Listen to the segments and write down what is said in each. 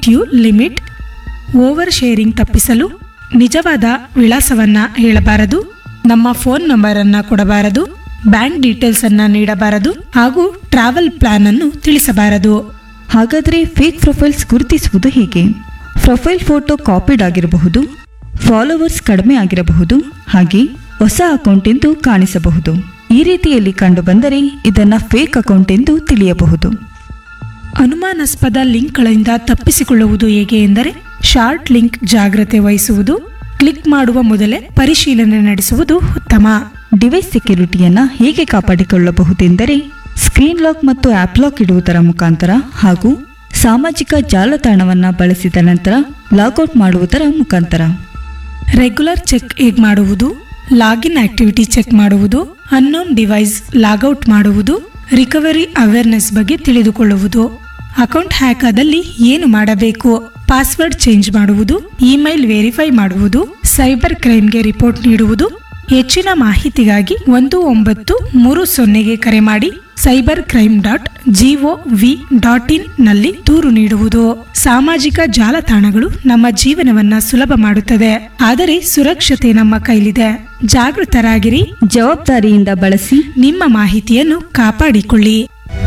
you limit over sharing ತಪ್ಪಿಸಲು ನಿಜವಾದ ವಿಳಾಸವನ್ನ ಹೇಳಬಾರದು ನಮ್ಮ ಫೋನ್ ನಂಬರ್ ಅನ್ನ ಕೊಡಬಾರದು ಬ್ಯಾಂಕ್ ಡೀಟೇಲ್ಸ್ ಅನ್ನ ನೀಡಬಾರದು ಹಾಗೂ ಟ್ರಾವೆಲ್ ಪ್ಲಾನ್ ಅನ್ನು ತಿಳಿಸಬಾರದು ಹಾಗಾದರೆ ಫೇಕ್ ಪ್ರೊಫೈಲ್ಸ್ ಗುರುತಿಸುವುದು ಹೇಗೆ ಪ್ರೊಫೈಲ್ ಫೋಟೋ ಕಾಪಿಡ್ ಆಗಿರಬಹುದು ಫಾಲೋವರ್ಸ್ ಕಡಿಮೆ ಆಗಿರಬಹುದು ಹಾಗೆ ಹೊಸ ಅಕೌಂಟ್ ಎಂದು ಕಾಣಿಸಬಹುದು ಈ ರೀತಿಯಲ್ಲಿ ಕಂಡುಬಂದರೆ ಇದನ್ನ ಫೇಕ್ ಅಕೌಂಟ್ ಎಂದು ತಿಳಿಯಬಹುದು ಅನುಮಾನಾಸ್ಪದ ಲಿಂಕ್ಗಳಿಂದ ತಪ್ಪಿಸಿಕೊಳ್ಳುವುದು ಹೇಗೆ ಎಂದರೆ ಶಾರ್ಟ್ ಲಿಂಕ್ ಜಾಗ್ರತೆ ವಹಿಸುವುದು ಕ್ಲಿಕ್ ಮಾಡುವ ಮೊದಲೇ ಪರಿಶೀಲನೆ ನಡೆಸುವುದು ಉತ್ತಮ ಡಿವೈಸ್ ಸೆಕ್ಯುರಿಟಿಯನ್ನ ಹೇಗೆ ಕಾಪಾಡಿಕೊಳ್ಳಬಹುದೆಂದರೆ ಸ್ಕ್ರೀನ್ ಲಾಕ್ ಮತ್ತು ಆಪ್ ಲಾಕ್ ಇಡುವುದರ ಮುಖಾಂತರ ಹಾಗೂ ಸಾಮಾಜಿಕ ಜಾಲತಾಣವನ್ನ ಬಳಸಿದ ನಂತರ ಲಾಗೌಟ್ ಮಾಡುವುದರ ಮುಖಾಂತರ ರೆಗ್ಯುಲರ್ ಚೆಕ್ ಹೇಗೆ ಮಾಡುವುದು ಲಾಗಿನ್ ಆಕ್ಟಿವಿಟಿ ಚೆಕ್ ಮಾಡುವುದು ಅನ್ನೋನ್ ಡಿವೈಸ್ ಲಾಗೌಟ್ ಮಾಡುವುದು ರಿಕವರಿ ಅವೇರ್ನೆಸ್ ಬಗ್ಗೆ ತಿಳಿದುಕೊಳ್ಳುವುದು ಅಕೌಂಟ್ ಹ್ಯಾಕ್ ಆದಲ್ಲಿ ಏನು ಮಾಡಬೇಕು ಪಾಸ್ವರ್ಡ್ ಚೇಂಜ್ ಮಾಡುವುದು ಇಮೇಲ್ ವೆರಿಫೈ ಮಾಡುವುದು ಸೈಬರ್ ಕ್ರೈಮ್ಗೆ ರಿಪೋರ್ಟ್ ನೀಡುವುದು ಹೆಚ್ಚಿನ ಮಾಹಿತಿಗಾಗಿ ಒಂದು ಒಂಬತ್ತು ಮೂರು ಸೊನ್ನೆಗೆ ಕರೆ ಮಾಡಿ cyber crime dot G O V dot in ನಲ್ಲಿ ದೂರು ನೀಡುವುದು ಸಾಮಾಜಿಕ ಜಾಲತಾಣಗಳು ನಮ್ಮ ಜೀವನವನ್ನ ಸುಲಭ ಮಾಡುತ್ತದೆ ಆದರೆ ಸುರಕ್ಷತೆ ನಮ್ಮ ಕೈಲಿದೆ ಜಾಗೃತರಾಗಿರಿ ಜವಾಬ್ದಾರಿಯಿಂದ ಬಳಸಿ ನಿಮ್ಮ ಮಾಹಿತಿಯನ್ನು ಕಾಪಾಡಿಕೊಳ್ಳಿ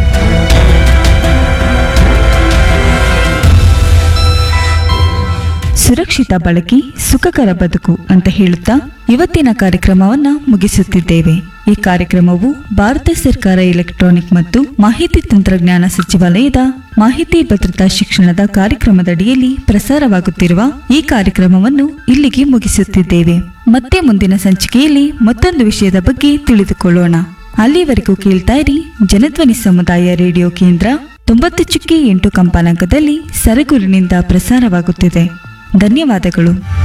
ಸುರಕ್ಷಿತ ಬಳಕೆ ಸುಖಕರ ಬದುಕು ಅಂತ ಹೇಳುತ್ತಾ ಇವತ್ತಿನ ಕಾರ್ಯಕ್ರಮವನ್ನ ಮುಗಿಸುತ್ತಿದ್ದೇವೆ ಈ ಕಾರ್ಯಕ್ರಮವು ಭಾರತ ಸರ್ಕಾರ ಎಲೆಕ್ಟ್ರಾನಿಕ್ ಮತ್ತು ಮಾಹಿತಿ ತಂತ್ರಜ್ಞಾನ ಸಚಿವಾಲಯದ ಮಾಹಿತಿ ಭದ್ರತಾ ಶಿಕ್ಷಣದ ಕಾರ್ಯಕ್ರಮದಡಿಯಲ್ಲಿ ಪ್ರಸಾರವಾಗುತ್ತಿರುವ ಈ ಕಾರ್ಯಕ್ರಮವನ್ನು ಇಲ್ಲಿಗೆ ಮುಗಿಸುತ್ತಿದ್ದೇವೆ ಮತ್ತೆ ಮುಂದಿನ ಸಂಚಿಕೆಯಲ್ಲಿ ಮತ್ತೊಂದು ವಿಷಯದ ಬಗ್ಗೆ ತಿಳಿದುಕೊಳ್ಳೋಣ ಅಲ್ಲಿವರೆಗೂ ಕೇಳ್ತಾ ಇರಿ ಜನಧ್ವನಿ ಸಮುದಾಯ ರೇಡಿಯೋ ಕೇಂದ್ರ ತೊಂಬತ್ತು ಚುಕ್ಕಿ ಎಂಟು ಕಂಪಾನಾಂಕದಲ್ಲಿ ಸರಗೂರಿನಿಂದ ಪ್ರಸಾರವಾಗುತ್ತಿದೆ ಧನ್ಯವಾದಗಳು